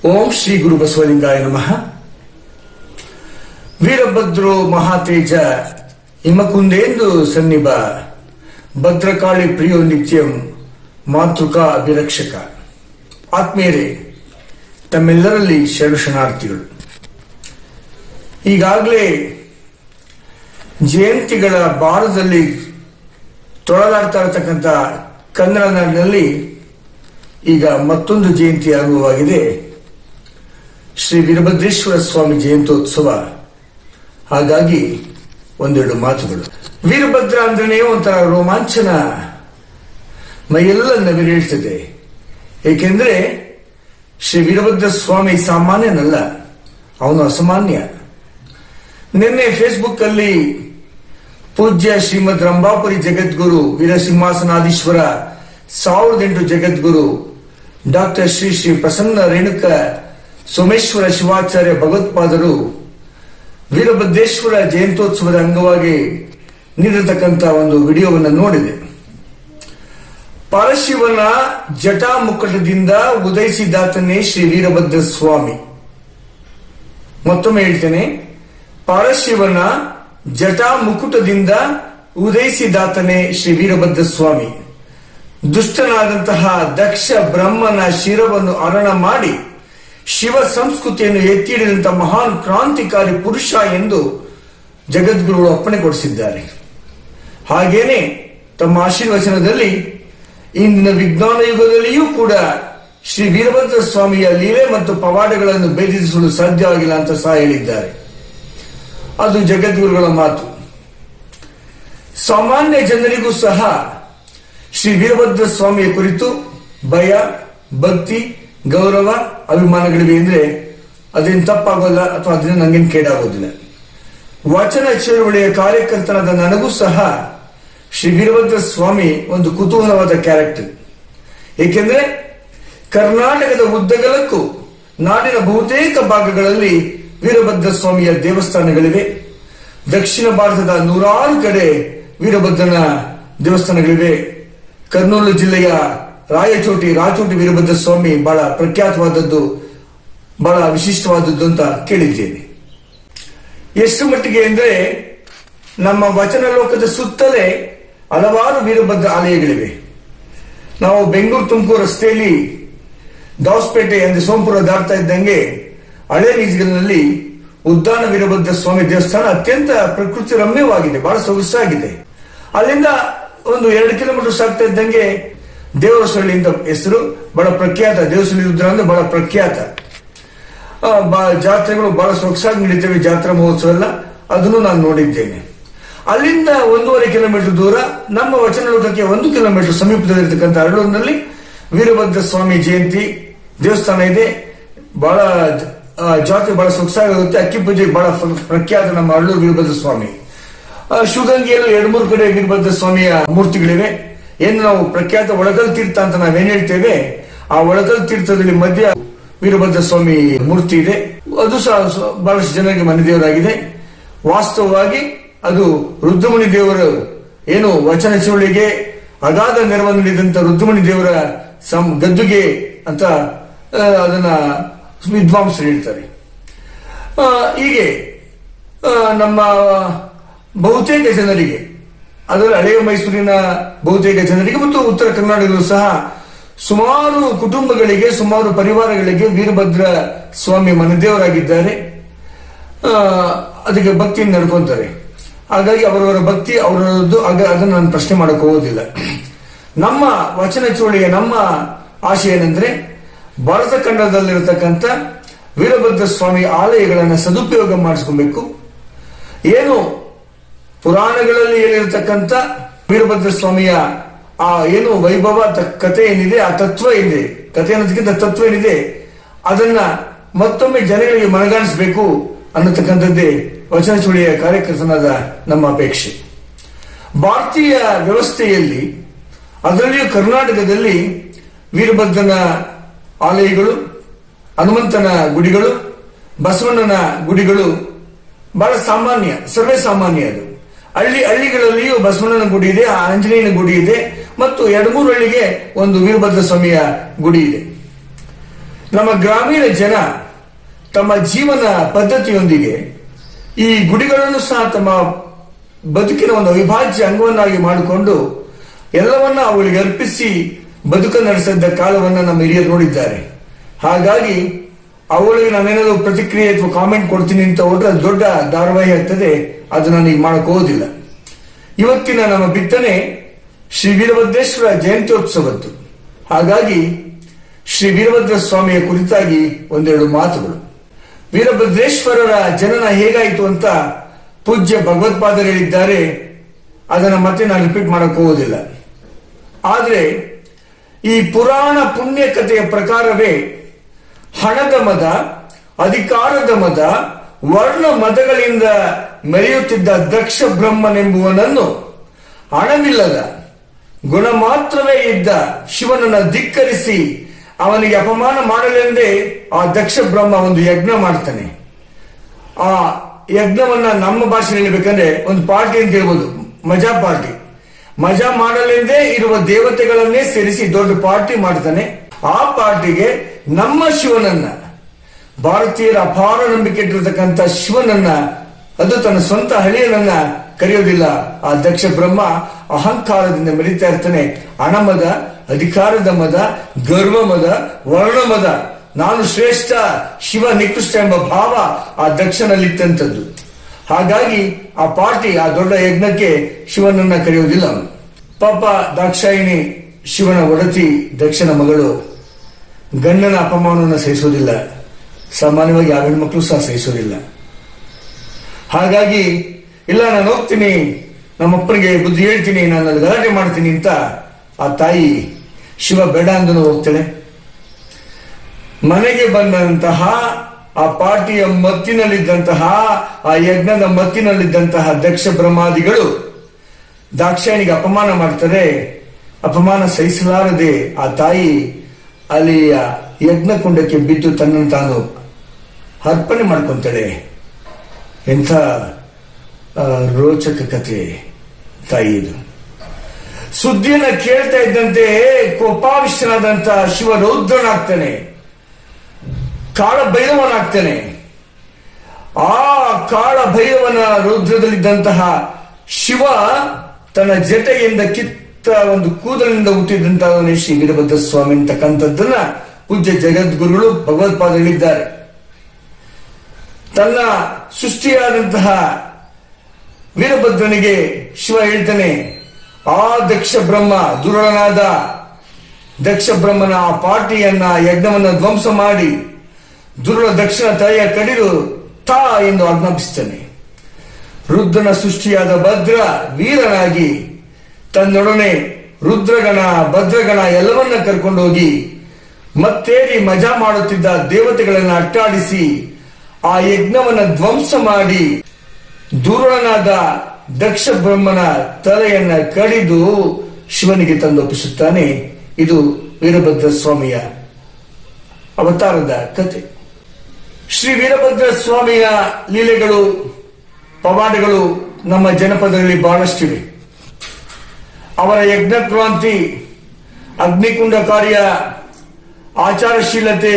ಓಂ ಶ್ರೀ ಗುರು ಬಸವಲಿಂಗಾಯ ನಮಃ ವೀರಭದ್ರೋ ಮಹಾತೇಜ ಹಿಮಕುಂದೇಂದು ಸನ್ನಿಭ ಭದ್ರಕಾಳಿ ಪ್ರಿಯೋ ನಿತ್ಯಂ ಮಾತೃಕಾ ಅಭಿರಕ್ಷಕ ಆತ್ಮೀಯರೇ ತಮ್ಮೆಲ್ಲರಲ್ಲಿ ಶರಣಾರ್ಥಿಗಳು ಈಗಾಗಲೇ ಜಯಂತಿಗಳ ಭಾರತದಲ್ಲಿ ತೊಳಲಾಡ್ತಾ ಇರತಕ್ಕಂಥ ಕನ್ನಡ ನಾಡಿನಲ್ಲಿ ಈಗ ಮತ್ತೊಂದು ಜಯಂತಿ ಆರಂಭವಾಗಿದೆ ಶ್ರೀ ವೀರಭದ್ರೇಶ್ವರ ಸ್ವಾಮಿ ಜಯಂತ್ಯೋತ್ಸವ ಹಾಗಾಗಿ ಒಂದೆರಡು ಮಾತುಗಳು ವೀರಭದ್ರ ಅಂದ್ರೆ ಒಂಥರ ರೋಮಾಂಚನ ಮೈಯೆಲ್ಲ ನವಿರೇಳ್ತದೆ ಏಕೆಂದ್ರೆ ಶ್ರೀ ವೀರಭದ್ರ ಸ್ವಾಮಿ ಸಾಮಾನ್ಯನಲ್ಲ ಅವನು ಅಸಾಮಾನ್ಯ ನಿನ್ನೆ ಫೇಸ್ಬುಕ್ ಅಲ್ಲಿ ಪೂಜ್ಯ ಶ್ರೀಮದ್ ರಂಭಾಪುರಿ ಜಗದ್ಗುರು ವೀರಸಿಂಹಾಸನಾಧೀಶ್ವರ ಸಾವಿರದ ಎಂಟು ಜಗದ್ಗುರು ಡಾಕ್ಟರ್ ಶ್ರೀ ಶ್ರೀ ಪ್ರಸನ್ನ ರೇಣುಕ ಸೋಮೇಶ್ವರ ಶಿವಾಚಾರ್ಯ ಭಗವತ್ಪಾದರು ವೀರಭದ್ರೇಶ್ವರ ಜಯಂತ್ಯೋತ್ಸವದ ಅಂಗವಾಗಿ ನೀಡಿರತಕ್ಕಂಥ ಒಂದು ವಿಡಿಯೋವನ್ನು ನೋಡಿದೆ ಪರಶಿವನ ಜಟಾ ಮುಕ್ಕಟದಿಂದ ಉದಯಿಸಿದಾತನೇ ಶ್ರೀ ವೀರಭದ್ರ ಸ್ವಾಮಿ ಮತ್ತೊಮ್ಮೆ ಹೇಳ್ತೇನೆ ಪರಶಿವನ ಜಟಾ ಮುಕುಟದಿಂದ ಉದಯಿಸಿದಾತನೇ ಶ್ರೀ ವೀರಭದ್ರ ಸ್ವಾಮಿ ದುಷ್ಟನಾದಂತಹ ದಕ್ಷ ಬ್ರಹ್ಮನ ಶಿರವನ್ನು ಅರಣ ಮಾಡಿ ಶಿವ ಸಂಸ್ಕೃತಿಯನ್ನು ಎತ್ತಿ ಹಿಡಿದಂತಹ ಮಹಾನ್ ಕ್ರಾಂತಿಕಾರಿ ಪುರುಷ ಎಂದು ಜಗದ್ಗುರುಗಳು ಅಪ್ಪಣೆ ಕೊಡಿಸಿದ್ದಾರೆ ಹಾಗೇನೆ ತಮ್ಮ ಆಶೀರ್ವಚನದಲ್ಲಿ ಇಂದಿನ ವಿಜ್ಞಾನ ಯುಗದಲ್ಲಿಯೂ ಕೂಡ ಶ್ರೀ ವೀರಭದ್ರ ಸ್ವಾಮಿಯ ಲೀಲೆ ಮತ್ತು ಪವಾಡಗಳನ್ನು ಭೇದಿಸಲು ಸಾಧ್ಯವಾಗಿಲ್ಲ ಅಂತ ಸಹ ಹೇಳಿದ್ದಾರೆ ಅದು ಜಗದ್ಗುರುಗಳ ಮಾತು ಸಾಮಾನ್ಯ ಜನರಿಗೂ ಸಹ ಶ್ರೀ ವೀರಭದ್ರ ಸ್ವಾಮಿಯ ಕುರಿತು ಭಯ ಭಕ್ತಿ ಗೌರವ ಅಭಿಮಾನಗಳಿವೆ ಅಂದ್ರೆ ಅದೇನು ತಪ್ಪಾಗೋಲ್ಲ ಅಥವಾ ಅದರಿಂದ ನಂಗೇನು ಕೇಡಾಗೋದಿಲ್ಲ ವಚನ ಚಳುವಳಿಯ ಕಾರ್ಯಕರ್ತನಾದ ನನಗೂ ಸಹ ಶ್ರೀ ವೀರಭದ್ರ ಸ್ವಾಮಿ ಒಂದು ಕುತೂಹಲವಾದ ಕ್ಯಾರೆಕ್ಟರ್ ಏಕೆಂದ್ರೆ ಕರ್ನಾಟಕದ ಉದ್ದಗಲಕ್ಕೂ ನಾಡಿನ ಬಹುತೇಕ ಭಾಗಗಳಲ್ಲಿ ವೀರಭದ್ರ ಸ್ವಾಮಿಯ ದೇವಸ್ಥಾನಗಳಿವೆ ದಕ್ಷಿಣ ಭಾರತದ ನೂರಾರು ಕಡೆ ವೀರಭದ್ರನ ದೇವಸ್ಥಾನಗಳಿವೆ ಕರ್ನೂಲು ಜಿಲ್ಲೆಯ ರಾಯಚೋಟಿ ರಾಚೋಟಿ ವೀರಭದ್ರ ಸ್ವಾಮಿ ಬಹಳ ಪ್ರಖ್ಯಾತವಾದದ್ದು ಬಹಳ ವಿಶಿಷ್ಟವಾದದ್ದು ಅಂತ ಕೇಳಿದ್ದೇನೆ ಎಷ್ಟು ಮಟ್ಟಿಗೆ ಅಂದ್ರೆ ನಮ್ಮ ವಚನ ಲೋಕದ ಸುತ್ತಲೇ ಹಲವಾರು ವೀರಭದ್ರ ಆಲಯಗಳಿವೆ ನಾವು ಬೆಂಗಳೂರು ತುಮಕೂರು ರಸ್ತೆಯಲ್ಲಿ ದಾವಸ್ಪೇಟೆ ಅಂದ್ರೆ ಸೋಂಪುರ ದಾಟ್ತಾ ಇದ್ದಂಗೆ ಹಳೆ ನೀಜಗಲ್ನಲ್ಲಿ ಉದ್ದಾನ ವೀರಭದ್ರ ಸ್ವಾಮಿ ದೇವಸ್ಥಾನ ಅತ್ಯಂತ ಪ್ರಕೃತಿ ರಮ್ಯವಾಗಿದೆ ಬಹಳ ಸೊಗಸಾಗಿದೆ ಅಲ್ಲಿಂದ ಒಂದು ಎರಡು ಕಿಲೋಮೀಟರ್ ಸಾಗ್ತಾ ಇದ್ದಂಗೆ ದೇವರಸಳ್ಳಿ ಅಂತ ಹೆಸರು ಬಹಳ ಪ್ರಖ್ಯಾತ ದೇವಸಳ್ಳಿ ರುದ್ರ ಅಂದ್ರೆ ಬಹಳ ಪ್ರಖ್ಯಾತ ಆ, ಬ- ಜಾತ್ರೆಗಳು ಬಹಳ ಸೊಗಸಾಗಿ ನಡೀತವೆ ಜಾತ್ರಾ ಮಹೋತ್ಸವ ಎಲ್ಲ ಅದನ್ನು ನಾನು ನೋಡಿದ್ದೇನೆ ಅಲ್ಲಿಂದ ಒಂದೂವರೆ ಕಿಲೋಮೀಟರ್ ದೂರ ನಮ್ಮ ವಚನ ಲೋಕಕ್ಕೆ ಒಂದು ಕಿಲೋಮೀಟರ್ ಸಮೀಪದಲ್ಲಿರ್ತಕ್ಕಂಥ ಅರಳೂರಿನಲ್ಲಿ ವೀರಭದ್ರ ಸ್ವಾಮಿ ಜಯಂತಿ ದೇವಸ್ಥಾನ ಇದೆ ಬಹಳ ಆ, ಜಾತ್ರೆ ಬಹಳ ಸೊಗಸಾಗುತ್ತೆ ಅಕ್ಕಿ ಪೂಜೆ ಬಹಳ ಪ್ರ- ಪ್ರಖ್ಯಾತ ನಮ್ಮ ಅರಳೂರು ವೀರಭದ್ರ ಸ್ವಾಮಿ ಆ, ಶಿವಗಂಗೆಯಲ್ಲೂ ಎರಡು ಮೂರು ಕಡೆ ವೀರಭದ್ರ ಸ್ವಾಮಿಯ ಮೂರ್ತಿಗಳಿವೆ ಏನು ನಾವು ಪ್ರಖ್ಯಾತ ಒಳಗಲ್ ತೀರ್ಥ ಅಂತ ನಾವೇನ್ ಹೇಳ್ತೇವೆ ಆ ಒಳಗಲ್ ತೀರ್ಥದಲ್ಲಿ ಮಧ್ಯ ವೀರಭದ್ರ ಸ್ವಾಮಿ ಮೂರ್ತಿ ಇದೆ ಅದು ಸಹ ಸ- ಬಹಳಷ್ಟು ಜನರಿಗೆ ಮನೆ ದೇವರಾಗಿದೆ ವಾಸ್ತವವಾಗಿ ಅದು ರುದ್ರಮುನಿ ದೇವರು ಏನು ವಚನ ಚಳುವಳಿಗೆ ಅಗಾಧ ನೆರವನ್ನು ನೀಡಿದಂತ ರುದ್ರಮುನಿ ದೇವರ ಸಂ ಗದ್ದುಗೆ ಅಂತ ಆ, ಅದನ್ನ ವಿದ್ವಾಂಸರು ಹೇಳ್ತಾರೆ ಆ, ಹೀಗೆ ಆ, ನಮ್ಮ ಬಹುತೇಕ ಜನರಿಗೆ ಅದರ ಹಳೆಯ ಮೈಸೂರಿನ ಬಹುತೇಕ ಜನರಿಗೆ ಮತ್ತು ಉತ್ತರ ಕರ್ನಾಟಕದಲ್ಲೂ ಸಹ ಸುಮಾರು ಕುಟುಂಬಗಳಿಗೆ ಸುಮಾರು ಪರಿವಾರಗಳಿಗೆ ವೀರಭದ್ರ ಸ್ವಾಮಿ ಮನೆದೇವರಾಗಿದ್ದಾರೆ ಆ, ಅದಕ್ಕೆ ಭಕ್ತಿಯನ್ನು ನಡ್ಕೊಂತಾರೆ ಹಾಗಾಗಿ ಅವರವರ ಭಕ್ತಿ ಅವರದ್ದು ಆಗ ಅದನ್ನು ನಾನು ಪ್ರಶ್ನೆ ಮಾಡಕ್ ಹೋಗೋದಿಲ್ಲ ನಮ್ಮ ವಚನ ಚೋಳಿಯ ನಮ್ಮ ಆಶೆ ಏನಂದ್ರೆ ಭಾರತ ಖಂಡದಲ್ಲಿರತಕ್ಕಂಥ ವೀರಭದ್ರ ಸ್ವಾಮಿ ಆಲಯಗಳನ್ನು ಸದುಪಯೋಗ ಮಾಡಿಸ್ಕೊಬೇಕು ಏನು ಪುರಾಣಗಳಲ್ಲಿ ಹೇಳಿರತಕ್ಕಂಥ ವೀರಭದ್ರ ಸ್ವಾಮಿಯ ಆ ಏನು ವೈಭವ ತ- ಕಥೆ ಏನಿದೆ ಆ ತತ್ವ ಏನಿದೆ ಕಥೆ ಅನ್ನೋದಕ್ಕಿಂತ ತತ್ವ ಏನಿದೆ ಅದನ್ನ ಮತ್ತೊಮ್ಮೆ ಜನಗಳಿಗೆ ಮನಗಾಣಿಸಬೇಕು ಅನ್ನತಕ್ಕಂಥದ್ದೇ ವಚನ ಚುಳಿಯ ಕಾರ್ಯಕರ್ತನಾದ ನಮ್ಮ ಅಪೇಕ್ಷೆ ಭಾರತೀಯ ವ್ಯವಸ್ಥೆಯಲ್ಲಿ ಅದರಲ್ಲಿಯೂ ಕರ್ನಾಟಕದಲ್ಲಿ ವೀರಭದ್ರನ ಆಲಯಗಳು ಹನುಮಂತನ ಗುಡಿಗಳು ಬಸವಣ್ಣನ ಗುಡಿಗಳು ಬಹಳ ಸಾಮಾನ್ಯ ಸರ್ವೇ ಸಾಮಾನ್ಯ ಅದು ಹಳ್ಳಿ ಹಳ್ಳಿಗಳಲ್ಲಿಯೂ ಬಸವಣ್ಣನ ಗುಡಿ ಇದೆ ಆಂಜನೇಯನ ಗುಡಿ ಇದೆ ಮತ್ತು ಎರಡು ಮೂರು ಹಳ್ಳಿಗೆ ಒಂದು ವೀರಭದ್ರ ಸ್ವಾಮಿಯ ಗುಡಿ ಇದೆ ನಮ್ಮ ಗ್ರಾಮೀಣ ಜನ ತಮ್ಮ ಜೀವನ ಪದ್ಧತಿಯೊಂದಿಗೆ ಈ ಗುಡಿಗಳನ್ನು ಸಹ ತಮ್ಮ ಬದುಕಿನ ಒಂದು ಅವಿಭಾಜ್ಯ ಅಂಗವನ್ನಾಗಿ ಮಾಡಿಕೊಂಡು ಎಲ್ಲವನ್ನ ಅವುಗಳಿಗೆ ಅರ್ಪಿಸಿ ಬದುಕು ನಡೆಸಿದ್ದ ಕಾಲವನ್ನ ನಮ್ಮ ಹಿರಿಯರು ನೋಡಿದ್ದಾರೆ ಹಾಗಾಗಿ ಅವಳಿಗೆ ನಾನೇನಾದ್ರು ಪ್ರತಿಕ್ರಿಯೆ ಅಥವಾ ಕಾಮೆಂಟ್ ಕೊಡ್ತೀನಿ ಅಂತ ಹೋದ್ರೆ ಅದು ದೊಡ್ಡ ಧಾರಾವಾಹಿ ಆಗ್ತದೆ ಅದು ನಾನು ಈಗ ಮಾಡಕ್ ಹೋಗೋದಿಲ್ಲ ಇವತ್ತಿನ ನಮ್ಮ ಬಿತ್ತನೆ ಶ್ರೀ ವೀರಭದ್ರೇಶ್ವರ ಜಯಂತ್ಯೋತ್ಸವದ್ದು ಹಾಗಾಗಿ ಶ್ರೀ ವೀರಭದ್ರ ಸ್ವಾಮಿಯ ಕುರಿತಾಗಿ ಒಂದೆರಡು ಮಾತುಗಳು ವೀರಭದ್ರೇಶ್ವರರ ಜನನ ಹೇಗಾಯಿತು ಅಂತ ಪೂಜ್ಯ ಭಗವತ್ಪಾದರು ಹೇಳಿದ್ದಾರೆ ಅದನ್ನ ಮತ್ತೆ ನಾನು ರಿಪೀಟ್ ಮಾಡಕ್ ಹೋಗೋದಿಲ್ಲ ಆದ್ರೆ ಈ ಪುರಾಣ ಪುಣ್ಯ ಕಥೆಯ ಪ್ರಕಾರವೇ ಹಣದ ಮದ ಅಧಿಕಾರದ ಮದ ವರ್ಣ ಮದಗಳಿಂದ ಮೆರೆಯುತ್ತಿದ್ದ ದಕ್ಷ ಬ್ರಹ್ಮನೆಂಬುವನನ್ನು ಹಣವಿಲ್ಲದ ಗುಣ ಮಾತ್ರವೇ ಇದ್ದ ಶಿವನನ್ನ ಧಿಕ್ಕರಿಸಿ ಅವನಿಗೆ ಅಪಮಾನ ಮಾಡಲೆಂದೇ ಆ ದಕ್ಷ ಬ್ರಹ್ಮ ಒಂದು ಯಜ್ಞ ಮಾಡ್ತಾನೆ ಆ ಯಜ್ಞವನ್ನ ನಮ್ಮ ಭಾಷೆಯಲ್ಲಿ ಹೇಳ್ಬೇಕಂದ್ರೆ ಒಂದು ಪಾರ್ಟಿ ಅಂತ ಹೇಳ್ಬೋದು ಮಜಾ ಪಾರ್ಟಿ ಮಜಾ ಮಾಡಲೆಂದೇ ಇರುವ ದೇವತೆಗಳನ್ನೇ ಸೇರಿಸಿ ದೊಡ್ಡ ಪಾರ್ಟಿ ಮಾಡ್ತಾನೆ ಆ ಪಾರ್ಟಿಗೆ ನಮ್ಮ ಶಿವನನ್ನ ಭಾರತೀಯರ ಅಪಾರ ನಂಬಿಕೆ ಇಟ್ಟಿರತಕ್ಕಂಥ ಶಿವನನ್ನ ಅದು ತನ್ನ ಸ್ವಂತ ಹಳಿಯನನ್ನ ಕರೆಯೋದಿಲ್ಲ ಆ ದಕ್ಷ ಬ್ರಹ್ಮ ಅಹಂಕಾರದಿಂದ ಮೆರೀತಾ ಇರ್ತಾನೆ ಹಣಮದ ಅಧಿಕಾರದ ಮದ ಗರ್ವ ಮದ ವರ್ಣ ಮದ ನಾನು ಶ್ರೇಷ್ಠ ಶಿವ ನಿಕೃಷ್ಟ ಎಂಬ ಭಾವ ಆ ದಕ್ಷನಲ್ಲಿತ್ತಂಥದ್ದು ಹಾಗಾಗಿ ಆ ಪಾರ್ಟಿ ಆ ದೊಡ್ಡ ಯಜ್ಞಕ್ಕೆ ಶಿವನನ್ನ ಕರೆಯುವುದಿಲ್ಲ ಅವನು ಪಾಪ ದಾಕ್ಷಾಯಿಣಿ ಶಿವನ ಒಡತಿ ದಕ್ಷನ ಮಗಳು ಗಂಡನ ಅಪಮಾನವನ್ನು ಸಹಿಸೋದಿಲ್ಲ ಸಾಮಾನ್ಯವಾಗಿ ಯಾವ ಹೆಣ್ಮಕ್ಳು ಸಹ ಸಹಿಸೋದಿಲ್ಲ ಹಾಗಾಗಿ ಇಲ್ಲ ನಾನು ಹೋಗ್ತೀನಿ ನಮ್ಮಪ್ಪನಿಗೆ ಬುದ್ಧಿ ಹೇಳ್ತೀನಿ ನಾನು ಅದು ಗಲಾಟೆ ಮಾಡ್ತೀನಿ ಅಂತ ಆ ತಾಯಿ ಶಿವ ಬೇಡ ಅಂದನು ಹೋಗ್ತಾಳೆ ಮನೆಗೆ ಬಂದಂತಹ ಆ ಪಾರ್ಟಿಯ ಮತ್ತಿನಲ್ಲಿದ್ದಂತಹ ಆ ಯಜ್ಞದ ಮತ್ತಿನಲ್ಲಿದ್ದಂತಹ ದಕ್ಷ ಬ್ರಹ್ಮಾದಿಗಳು ದಾಕ್ಷಾಯಣಿಗೆ ಅಪಮಾನ ಮಾಡ್ತಾರೆ ಅಪಮಾನ ಸಹಿಸಲಾರದೆ ಆ ತಾಯಿ ಅಲ್ಲಿಯ ಯಜ್ಞ ಕುಂಡಕ್ಕೆ ಬಿದ್ದು ತನ್ನನ್ನು ತಾನು ಅರ್ಪಣೆ ಮಾಡ್ಕೊಂತಾಳೆ ಎಂಥ ಆ, ರೋಚಕ ಕಥೆ ತಾಯಿ ಇದು ಸುದ್ದಿಯನ್ನ ಕೇಳ್ತಾ ಇದ್ದಂತೆ ಕೋಪಾವಿಷ್ಟನಾದಂತ ಶಿವ ರೌದ್ರನಾಗ್ತಾನೆ ಕಾಳ ಭೈರವನಾಗ್ತಾನೆ ಆ ಕಾಳ ಭೈರವನ ರೌದ್ರದಲ್ಲಿದ್ದಂತಹ ಶಿವ ತನ್ನ ಜಟೆಯಿಂದ ಕಿತ್ತ ಒಂದು ಕೂದಲಿನಿಂದ ಹುಟ್ಟಿದಂತಹವನೇ ಶ್ರೀ ವೀರಭದ್ರ ಸ್ವಾಮಿ ಅಂತಕ್ಕಂಥದ್ದನ್ನ ಪೂಜ್ಯ ಜಗದ್ಗುರುಗಳು ಭಗವತ್ಪಾದಗಳಿದ್ದಾರೆ ತನ್ನ ಸೃಷ್ಟಿಯಾದಂತಹ ವೀರಭದ್ರನಿಗೆ ಶಿವ ಹೇಳ್ತಾನೆ ಆ ದಕ್ಷ ಬ್ರಹ್ಮ ದುರುಳನಾದ ದಕ್ಷ ಬ್ರಹ್ಮನ ಆ ಪಾರ್ಟಿಯನ್ನ ಯಜ್ಞವನ್ನ ಧ್ವಂಸ ಮಾಡಿ ದುರುಳ ದಕ್ಷಿಣ ತಲೆಯ ಕಡಿದು ತಾ ಎಂದು ಆಜ್ಞಾಪಿಸ್ತಾನೆ ರುದ್ರನ ಸೃಷ್ಟಿಯಾದ ಭದ್ರ ವೀರನಾಗಿ ತನ್ನೊಡನೆ ರುದ್ರಗಣ ಭದ್ರಗಣ ಎಲ್ಲವನ್ನ ಕರ್ಕೊಂಡೋಗಿ ಮತ್ತೇರಿ ಮಜಾ ಮಾಡುತ್ತಿದ್ದ ದೇವತೆಗಳನ್ನ ಅಟ್ಟಾಡಿಸಿ ಆ ಯಜ್ಞವನ್ನ ಧ್ವಂಸ ಮಾಡಿ ದುರುಳನಾದ ದಕ್ಷ ಬ್ರಹ್ಮನ ತಲೆಯನ್ನ ಕಡಿದು ಶಿವನಿಗೆ ತಂದೊಪ್ಪಿಸುತ್ತಾನೆ ಇದು ವೀರಭದ್ರ ಸ್ವಾಮಿಯ ಅವತಾರದ ಕತೆ ಶ್ರೀ ವೀರಭದ್ರ ಸ್ವಾಮಿಯ ಲೀಲೆಗಳು ಪವಾಡಗಳು ನಮ್ಮ ಜನಪದರಲ್ಲಿ ಬಹಳಷ್ಟಿವೆ ಅವರ ಯಜ್ಞ ಕ್ರಾಂತಿ ಅಗ್ನಿಕುಂಡ ಕಾರ್ಯ ಆಚಾರಶೀಲತೆ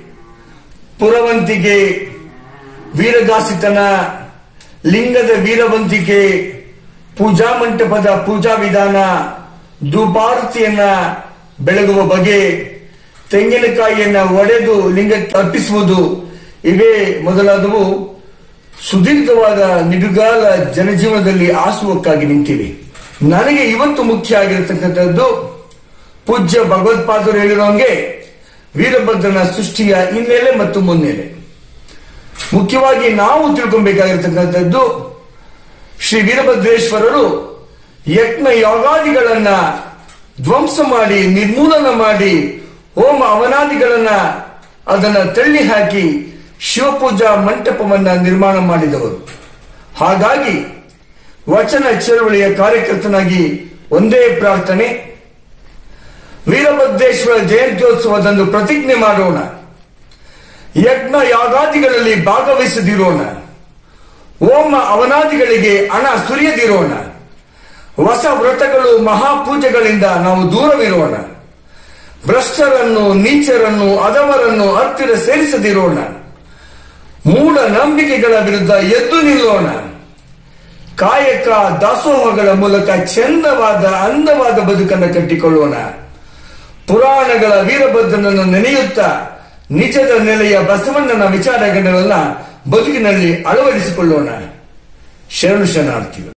ಪುರವಂತಿಕೆ ವೀರಗಾಸಿತನ ಲಿಂಗದ ವೀರವಂತಿಕೆ ಪೂಜಾ ಮಂಟಪದ ಪೂಜಾ ವಿಧಾನ ಧೂಪಾರತಿಯನ್ನ ಬೆಳಗುವ ಬಗೆ ತೆಂಗಿನಕಾಯಿಯನ್ನ ಒಡೆದು ಲಿಂಗಕ್ಕೆ ಅರ್ಪಿಸುವುದು ಇವೇ ಮೊದಲಾದವು ಸುದೀರ್ಘವಾದ ನಿಡುಗಾಲ ಜನಜೀವನದಲ್ಲಿ ಆಸುವಕ್ಕಾಗಿ ನಿಂತಿವೆ ನನಗೆ ಇವತ್ತು ಮುಖ್ಯ ಆಗಿರತಕ್ಕಂಥದ್ದು ಪೂಜ್ಯ ಭಗವತ್ಪಾದರು ಹೇಳಿರೋಂಗೆ ವೀರಭದ್ರನ ಸೃಷ್ಟಿಯ ಹಿನ್ನೆಲೆ ಮತ್ತು ಮುನ್ನೆಲೆ ಮುಖ್ಯವಾಗಿ ನಾವು ತಿಳ್ಕೊಬೇಕಾಗಿರ್ತಕ್ಕಂಥದ್ದು ಶ್ರೀ ವೀರಭದ್ರೇಶ್ವರರು ಯಜ್ಞ ಯೋಗಾದಿಗಳನ್ನ ಧ್ವಂಸ ಮಾಡಿ ನಿರ್ಮೂಲನ ಮಾಡಿ ಹೋಮ ಅವನಾದಿಗಳನ್ನ ಅದನ್ನ ತಳ್ಳಿ ಹಾಕಿ ಶಿವಪೂಜಾ ಮಂಟಪವನ್ನ ನಿರ್ಮಾಣ ಮಾಡಿದವರು ಹಾಗಾಗಿ ವಚನ ಚಳವಳಿಯ ಕಾರ್ಯಕರ್ತನಾಗಿ ಒಂದೇ ಪ್ರಾರ್ಥನೆ ವೀರಭದ್ರೇಶ್ವರ ಜಯಂತ್ಯೋತ್ಸವದಂದು ಪ್ರತಿಜ್ಞೆ ಮಾಡೋಣ ಯಜ್ಞ ಯಾಗಾದಿಗಳಲ್ಲಿ ಭಾಗವಹಿಸದಿರೋಣ ಹೋಮ ಅವನಾದಿಗಳಿಗೆ ಹಣ ಸುರಿಯದಿರೋಣ ಹೊಸ ವ್ರತಗಳು ಮಹಾಪೂಜೆಗಳಿಂದ ನಾವು ದೂರವಿರೋಣ ಭ್ರಷ್ಟರನ್ನು ನೀಚರನ್ನು ಅದವರನ್ನು ಹತ್ತಿರ ಸೇರಿಸದಿರೋಣ ಮೂಢ ನಂಬಿಕೆಗಳ ವಿರುದ್ಧ ಎದ್ದು ನಿಲ್ಲೋಣ ಕಾಯಕ ದಾಸೋಹಗಳ ಮೂಲಕ ಚಂದವಾದ ಅಂದವಾದ ಬದುಕನ್ನು ಕಟ್ಟಿಕೊಳ್ಳೋಣ ಪುರಾಣಗಳ ವೀರಭದ್ರನನ್ನು ನೆನೆಯುತ್ತಾ ನಿಜದ ನೆಲೆಯ ಬಸವಣ್ಣನ ವಿಚಾರಗಳನ್ನ ಬದುಕಿನಲ್ಲಿ ಅಳವಡಿಸಿಕೊಳ್ಳೋಣ ಶರಣು ಶರಣಾರ್ಥಿಗಳು